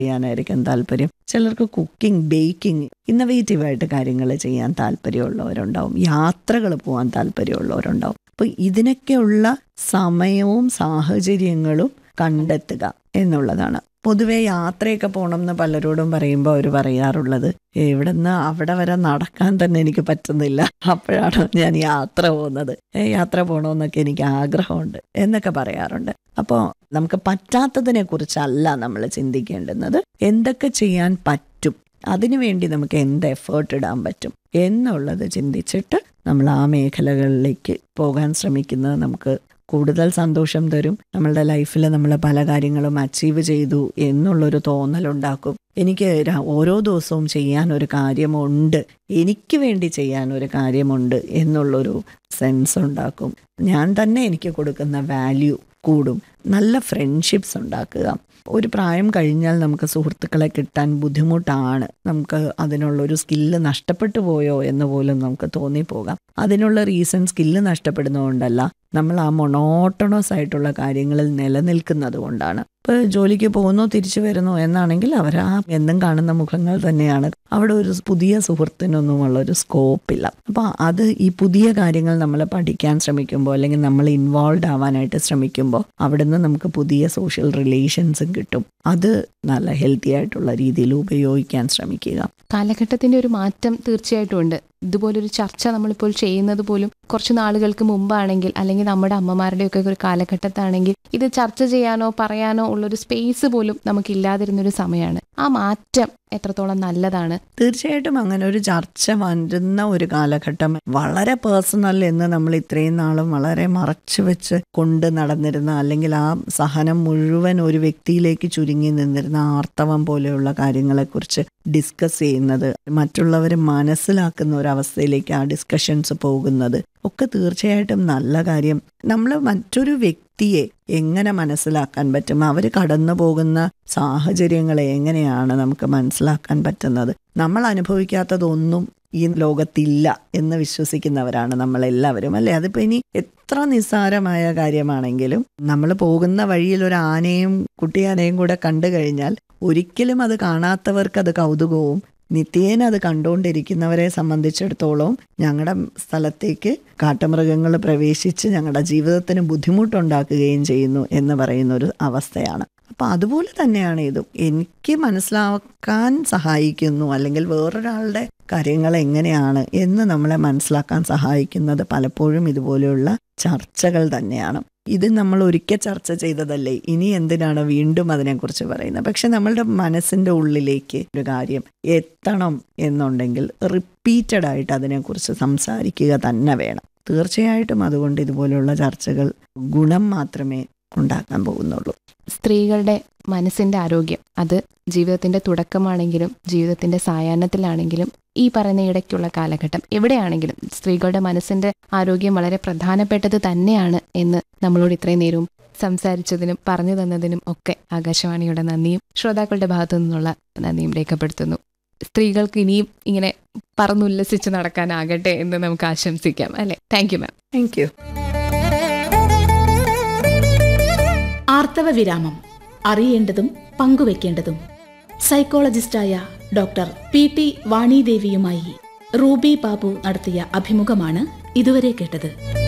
ചെയ്യാനായിരിക്കും താല്പര്യം ചിലർക്ക് cooking baking innovative ആയിട്ട് കാര്യങ്ങൾ ചെയ്യാൻ താല്പര്യമുള്ളവരുണ്ടാവും യാത്രകൾ പോകാൻ താല്പര്യമുള്ളവരുണ്ടാവും അപ്പോൾ ഇതിനൊക്കെയുള്ള സമയവും സാഹചര്യങ്ങളും കണ്ടെത്തുക എന്നുള്ളതാണ് പൊതുവെ യാത്രയൊക്കെ പോകണം എന്ന് പലരോടും പറയുമ്പോൾ അവർ പറയാറുള്ളത് ഇവിടുന്ന് അവിടെ വരെ നടക്കാൻ തന്നെ എനിക്ക് പറ്റുന്നില്ല അപ്പോഴാണ് ഞാൻ യാത്ര പോകുന്നത് ഏ, യാത്ര പോകണമെന്നൊക്കെ എനിക്ക് ആഗ്രഹമുണ്ട് എന്നൊക്കെ പറയാറുണ്ട് അപ്പോൾ നമുക്ക് പറ്റാത്തതിനെ കുറിച്ചല്ല നമ്മൾ ചിന്തിക്കേണ്ടുന്നത് എന്തൊക്കെ ചെയ്യാൻ പറ്റും അതിനുവേണ്ടി നമുക്ക് എന്ത് എഫേർട്ട് ഇടാൻ പറ്റും എന്നുള്ളത് ചിന്തിച്ചിട്ട് നമ്മൾ ആ മേഖലകളിലേക്ക് പോകാൻ ശ്രമിക്കുന്നത് നമുക്ക് കൂടുതൽ സന്തോഷം തരും നമ്മളുടെ ലൈഫിൽ നമ്മൾ പല കാര്യങ്ങളും അച്ചീവ് ചെയ്തു എന്നുള്ളൊരു തോന്നലുണ്ടാക്കും എനിക്ക് ര- ഓരോ ദിവസവും ചെയ്യാൻ ഒരു കാര്യമുണ്ട് എനിക്ക് വേണ്ടി ചെയ്യാൻ ഒരു കാര്യമുണ്ട് എന്നുള്ളൊരു സെൻസ് ഉണ്ടാക്കും ഞാൻ തന്നെ എനിക്ക് കൊടുക്കുന്ന വാല്യൂ കൂടും നല്ല ഫ്രണ്ട്ഷിപ്സ് ഉണ്ടാക്കുക ഒരു പ്രായം കഴിഞ്ഞാൽ നമുക്ക് സുഹൃത്തുക്കളെ കിട്ടാൻ ബുദ്ധിമുട്ടാണ് നമുക്ക് അതിനുള്ളൊരു സ്കില്ല് നഷ്ടപ്പെട്ടു പോയോ എന്ന് പോലും നമുക്ക് തോന്നിപ്പോകാം അതിനുള്ള റീസൺ സ്കില്ല് നഷ്ടപ്പെടുന്നതുകൊണ്ടല്ല നമ്മൾ ആ മൊണോട്ടണസ് ആയിട്ടുള്ള കാര്യങ്ങളിൽ നിലനിൽക്കുന്നത് കൊണ്ടാണ് ഇപ്പോൾ ജോലിക്ക് പോകുന്നു തിരിച്ചു വരുന്നു എന്നാണെങ്കിൽ അവർ ആ എന്നും കാണുന്ന മുഖങ്ങൾ തന്നെയാണ് അവിടെ ഒരു പുതിയ സുഹൃത്തിനൊന്നുമുള്ള ഒരു സ്കോപ്പില്ല അപ്പോൾ അത് ഈ പുതിയ കാര്യങ്ങൾ നമ്മൾ പഠിക്കാൻ ശ്രമിക്കുമ്പോൾ അല്ലെങ്കിൽ നമ്മൾ ഇൻവോൾവ് ആവാനായിട്ട് ശ്രമിക്കുമ്പോൾ അവിടുന്ന് നമുക്ക് പുതിയ സോഷ്യൽ റിലേഷൻസും കിട്ടും അത് നല്ല ഹെൽത്തി ആയിട്ടുള്ള രീതിയിൽ ഉപയോഗിക്കാൻ ശ്രമിക്കുക കാലഘട്ടത്തിന്റെ ഒരു മാറ്റം തീർച്ചയായിട്ടും ഉണ്ട് ഇതുപോലൊരു ചർച്ച നമ്മളിപ്പോൾ ചെയ്യുന്നത് പോലും കുറച്ച് നാളുകൾക്ക് മുമ്പാണെങ്കിൽ അല്ലെങ്കിൽ നമ്മുടെ അമ്മമാരുടെയൊക്കെ ഒരു കാലഘട്ടത്താണെങ്കിൽ ഇത് ചർച്ച ചെയ്യാനോ പറയാനോ ഉള്ളൊരു സ്പേസ് പോലും നമുക്കില്ലാതിരുന്നൊരു സമയമാണ് ആ മാറ്റം എത്രത്തോളം നല്ലതാണ് തീർച്ചയായിട്ടും അങ്ങനെ ഒരു ചർച്ച വരുന്ന ഒരു കാലഘട്ടം വളരെ പേഴ്സണൽ എന്ന് നമ്മൾ ഇത്രയും നാളും വളരെ മറച്ചു വെച്ച് കൊണ്ട് നടന്നിരുന്ന അല്ലെങ്കിൽ ആ സഹനം മുഴുവൻ ഒരു വ്യക്തിയിലേക്ക് ചുരുങ്ങി നിന്നിരുന്ന ആർത്തവം പോലെയുള്ള കാര്യങ്ങളെക്കുറിച്ച് ഡിസ്കസ് ചെയ്യുന്നത് മറ്റുള്ളവരെ മനസ്സിലാക്കുന്ന ഒരു അവസ്ഥയിലേക്ക് ആ ഡിസ്കഷൻസ് പോകുന്നത് ഒക്കെ തീർച്ചയായിട്ടും നല്ല കാര്യം നമ്മൾ മറ്റൊരു വ്യക്തിയെ എങ്ങനെ മനസ്സിലാക്കാൻ പറ്റും അവർ കടന്നു പോകുന്ന സാഹചര്യങ്ങളെ എങ്ങനെയാണ് നമുക്ക് മനസ്സിലാക്കാൻ പറ്റുന്നത് നമ്മൾ അനുഭവിക്കാത്തതൊന്നും ഈ ലോകത്തില്ല എന്ന് വിശ്വസിക്കുന്നവരാണ് നമ്മൾ എല്ലാവരും അല്ലേ അതിപ്പോ ഇനി എത്ര നിസ്സാരമായ കാര്യമാണെങ്കിലും നമ്മൾ പോകുന്ന വഴിയിൽ ഒരു ആനയും കുട്ടിയാനയും കൂടെ കണ്ടു കഴിഞ്ഞാൽ ഒരിക്കലും അത് കാണാത്തവർക്ക് അത് കൗതുകവും നിത്യേന അത് കണ്ടുകൊണ്ടിരിക്കുന്നവരെ സംബന്ധിച്ചിടത്തോളം ഞങ്ങളുടെ സ്ഥലത്തേക്ക് കാട്ടുമൃഗങ്ങൾ പ്രവേശിച്ച് ഞങ്ങളുടെ ജീവിതത്തിന് ബുദ്ധിമുട്ടുണ്ടാക്കുകയും ചെയ്യുന്നു എന്ന് പറയുന്ന ഒരു അവസ്ഥയാണ് അപ്പൊ അതുപോലെ തന്നെയാണ് ഇതും എനിക്ക് മനസ്സിലാക്കാൻ സഹായിക്കുന്നു അല്ലെങ്കിൽ വേറൊരാളുടെ കാര്യങ്ങൾ എങ്ങനെയാണ് എന്ന് നമ്മളെ മനസ്സിലാക്കാൻ സഹായിക്കുന്നത് പലപ്പോഴും ഇതുപോലെയുള്ള ചർച്ചകൾ തന്നെയാണ് ഇത് നമ്മൾ ഒരിക്കൽ ചർച്ച ചെയ്തതല്ലേ ഇനി എന്തിനാണ് വീണ്ടും അതിനെക്കുറിച്ച് പറയുന്നത് പക്ഷെ നമ്മളുടെ മനസ്സിന്റെ ഉള്ളിലേക്ക് ഒരു കാര്യം എത്തണം എന്നുണ്ടെങ്കിൽ റിപ്പീറ്റഡ് ആയിട്ട് അതിനെക്കുറിച്ച് സംസാരിക്കുക തന്നെ വേണം തീർച്ചയായിട്ടും അതുകൊണ്ട് ഇതുപോലെയുള്ള ചർച്ചകൾ ഗുണം മാത്രമേ ഉണ്ടാക്കാൻ പോകുന്നുള്ളൂ സ്ത്രീകളുടെ മനസ്സിന്റെ ആരോഗ്യം അത് ജീവിതത്തിന്റെ തുടക്കമാണെങ്കിലും ജീവിതത്തിന്റെ സായാഹ്നത്തിലാണെങ്കിലും ഈ പറയുന്ന ഇടയ്ക്കുള്ള കാലഘട്ടം എവിടെയാണെങ്കിലും സ്ത്രീകളുടെ മനസ്സിന്റെ ആരോഗ്യം വളരെ പ്രധാനപ്പെട്ടത് തന്നെയാണ് എന്ന് നമ്മളോട് ഇത്രയും നേരവും സംസാരിച്ചതിനും പറഞ്ഞു തന്നതിനും ഒക്കെ ആകാശവാണിയുടെ നന്ദിയും ശ്രോതാക്കളുടെ ഭാഗത്തു നിന്നുള്ള നന്ദിയും രേഖപ്പെടുത്തുന്നു സ്ത്രീകൾക്ക് ഇനിയും ഇങ്ങനെ പറന്നുല്ലസിച്ച് നടക്കാനാകട്ടെ എന്ന് നമുക്ക് ആശംസിക്കാം അല്ലെ thank you ma'am thank you ആർത്തവ വിരാമം അറിയേണ്ടതും പങ്കുവെക്കേണ്ടതും സൈക്കോളജിസ്റ്റായ ഡോക്ടർ പി ടി വാണിദേവിയുമായി റൂബി ബാബു നടത്തിയ അഭിമുഖമാണ് ഇതുവരെ കേട്ടത്